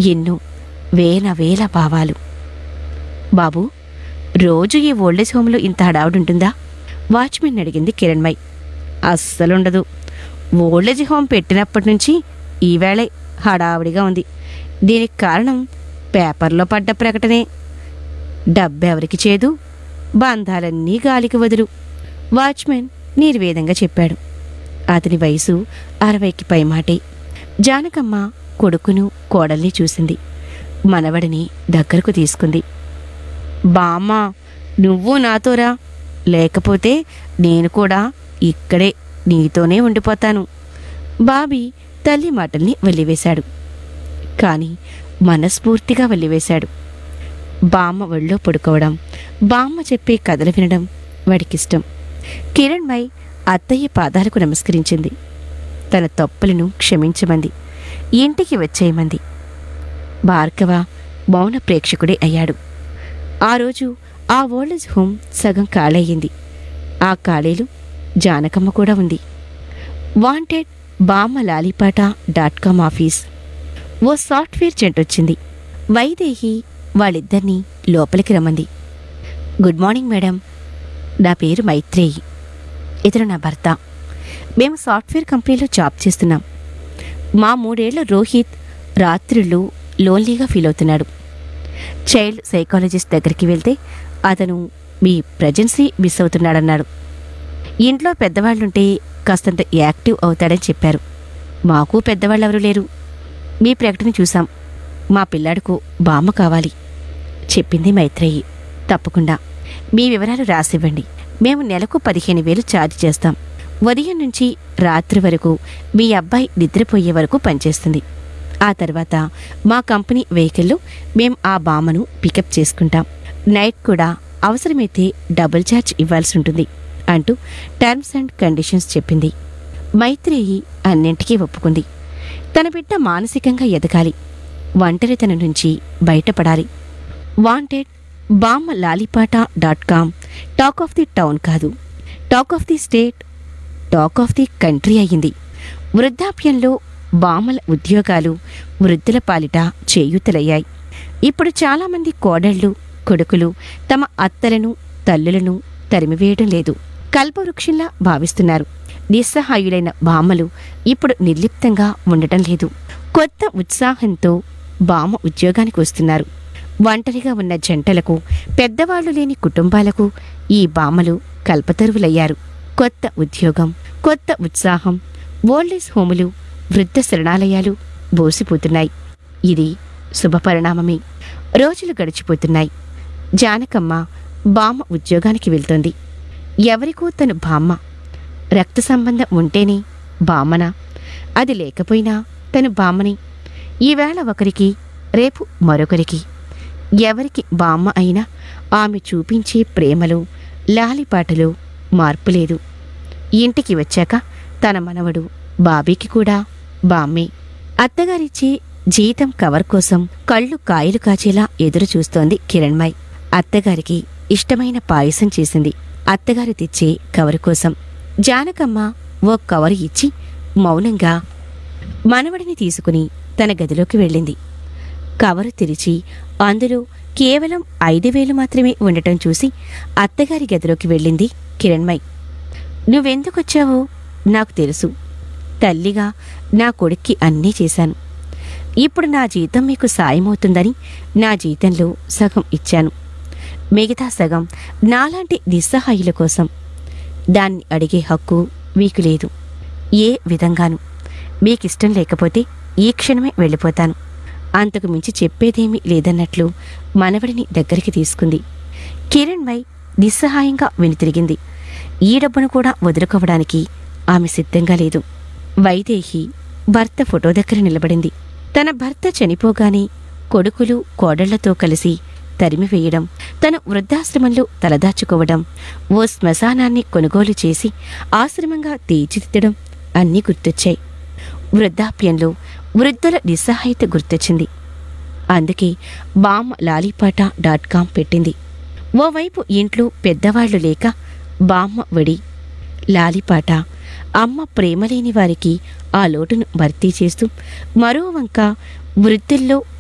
ఎన్నో వేల వేల భావాలు బాబు రోజు ఈ ఓల్డేజ్ హోమ్లో ఇంత హడావుడుంటుందా వాచ్మెన్ అడిగింది కిరణ్మయ్ అస్సలుండదు ఓల్డేజ్ హోమ్ పెట్టినప్పటి నుంచి ఈవేళే హడావుడిగా ఉంది దీనికి కారణం పేపర్లో పడ్డ ప్రకటనే డబ్బెవరికి చేదు బంధాలన్నీ గాలికి వదులు వాచ్మెన్ నిర్వేదంగా చెప్పాడు అతని వయసు అరవైకి పైమాటే జానకమ్మ కొడుకును కోడల్ని చూసింది మనవడిని దగ్గరకు తీసుకుంది బామ్మ నువ్వు నాతోరా లేకపోతే నేను కూడా ఇక్కడే నీతోనే ఉండిపోతాను బాబీ తల్లి మాటల్ని వెల్లివేశాడు కాని మనస్ఫూర్తిగా వెల్లివేశాడు బామ్మ ఒళ్ళో పడుకోవడం బామ్మ చెప్పే కథలు వినడం వాడికిష్టం కిరణ్మయ్ అత్తయ్య పాదాలకు నమస్కరించింది తన తప్పులను క్షమించమంది ఇంటికి వచ్చేయమంది భార్గవ మౌన ప్రేక్షకుడే అయ్యాడు ఆ రోజు ఆ ఓల్డేజ్ హోమ్ సగం ఖాళయ్యింది ఆ ఖాళీలు జానకమ్మ కూడా ఉంది వాంటెడ్ బామ్మ లాలిపాట డాట్ కామ్ ఆఫీస్ ఓ సాఫ్ట్వేర్ చెంటొచ్చింది వైదేహి వాళ్ళిద్దరినీ లోపలికి రమ్మంది గుడ్ మార్నింగ్ మేడం నా పేరు మైత్రేయి ఇతను నా భర్త మేము సాఫ్ట్వేర్ కంపెనీలో జాబ్ చేస్తున్నాం మా మూడేళ్ల రోహిత్ రాత్రిళ్ళు లోన్లీగా ఫీల్ అవుతున్నాడు చైల్డ్ సైకాలజిస్ట్ దగ్గరికి వెళ్తే అతను మీ ప్రజెన్సీ మిస్ అవుతున్నాడన్నాడు ఇంట్లో పెద్దవాళ్ళుంటే కాస్తంత యాక్టివ్ అవుతాడని చెప్పారు మాకు పెద్దవాళ్ళెవరూ లేరు మీ ప్రకటన చూసాం మా పిల్లాడుకు బామ్మ కావాలి చెప్పింది మైత్రేయి తప్పకుండా మీ వివరాలు రాసివ్వండి మేము నెలకు పదిహేను వేలు ఛార్జ్ చేస్తాం ఉదయం నుంచి రాత్రి వరకు మీ అబ్బాయి నిద్రపోయే వరకు పనిచేస్తుంది ఆ తర్వాత మా కంపెనీ వెహికల్లో మేం ఆ బామ్మను పికప్ చేసుకుంటాం నైట్ కూడా అవసరమైతే డబుల్ ఛార్జ్ ఇవ్వాల్సి ఉంటుంది అంటూ టర్మ్స్ అండ్ కండిషన్స్ చెప్పింది మైత్రేయి అన్నింటికీ ఒప్పుకుంది తన బిడ్డ మానసికంగా ఎదగాలి ఒంటరితనం నుంచి బయటపడాలి వాంటెడ్ బామ్మ లాలిపాట dot com talk of the town కాదు talk of the state talk of the country అయ్యింది వృద్ధాప్యంలో బామల ఉద్యోగాలు వృద్ధుల పాలిట చేయూతలయ్యాయి ఇప్పుడు చాలామంది కోడళ్ళు కొడుకులు తమ అత్తలను తల్లులను తరిమివేయడం లేదు కల్పవృక్షంలా భావిస్తున్నారు నిస్సహాయులైన బామ్మలు ఇప్పుడు నిర్లిప్తంగా ఉండటం లేదు కొత్త ఉత్సాహంతో బామ ఉద్యోగానికి వస్తున్నారు ఒంటరిగా ఉన్న జంటలకు పెద్దవాళ్లు లేని కుటుంబాలకు ఈ బామ్మలు కల్పతరువులయ్యారు కొత్త ఉద్యోగం కొత్త ఉత్సాహం ఓల్డేజ్ హోములు వృద్ధ శరణాలయాలు బోసిపోతున్నాయి ఇది శుభపరిణామమే రోజులు గడిచిపోతున్నాయి జానకమ్మ బామ్మ ఉద్యోగానికి వెళ్తోంది ఎవరికో తను బామ్మ రక్త సంబంధం ఉంటేనే బామ్మన అది లేకపోయినా తను బామ్మని ఈవేళ ఒకరికి రేపు మరొకరికి ఎవరికి బామ్మ అయినా ఆమె చూపించే ప్రేమలో లాలిపాటలో మార్పు లేదు ఇంటికి వచ్చాక తన మనవడు బాబీకి కూడా బామ్మే అత్తగారిచ్చే జీతం కవర్ కోసం కళ్ళు కాయలు కాచేలా ఎదురు చూస్తోంది కిరణ్మయ్ అత్తగారికి ఇష్టమైన పాయసం చేసింది అత్తగారు తెచ్చే కవర్ కోసం జానకమ్మ ఓ కవర్ ఇచ్చి మౌనంగా మనవడిని తీసుకుని తన గదిలోకి వెళ్ళింది కవరు తెరిచి అందులో కేవలం ఐదు వేలు మాత్రమే ఉండటం చూసి అత్తగారి గదిలోకి వెళ్ళింది కిరణ్మయ్ నువ్వెందుకొచ్చావో నాకు తెలుసు తల్లిగా నా కొడుక్కి అన్నీ చేశాను ఇప్పుడు నా జీతం మీకు సాయమవుతుందని నా జీతంలో సగం ఇచ్చాను మిగతా సగం నాలాంటి నిస్సహాయుల కోసం దాన్ని అడిగే హక్కు మీకు లేదు ఏ విధంగాను మీకిష్టం లేకపోతే ఈ క్షణమే వెళ్ళిపోతాను అంతకు మించి చెప్పేదేమీ లేదన్నట్లు మనవడిని దగ్గరికి తీసుకుంది కిరణ్మయ్ నిస్సహాయంగా వెనుతిరిగింది ఈ డబ్బును కూడా వదులుకోవడానికి ఆమె సిద్ధంగా లేదు వైదేహి భర్త ఫోటో దగ్గర నిలబడింది తన భర్త చనిపోగానే కొడుకులు కోడళ్లతో కలిసి తరిమివేయడం తను వృద్ధాశ్రమంలో తలదాచుకోవడం ఓ శ్మశానాన్ని కొనుగోలు చేసి ఆశ్రమంగా తీర్చిదిద్దడం అన్నీ గుర్తొచ్చాయి వృద్ధాప్యంలో వృద్ధుల నిస్సహాయత గుర్తొచ్చింది అందుకే బామ్ లాలీపాట డాట్ కామ్ పెట్టింది ఓవైపు ఇంట్లో పెద్దవాళ్లు లేక బామ్మ వడి లాలిపాట అమ్మ ప్రేమలేని వారికి ఆ లోటును భర్తీ చేస్తూ మరో వంక వృద్ధుల్లో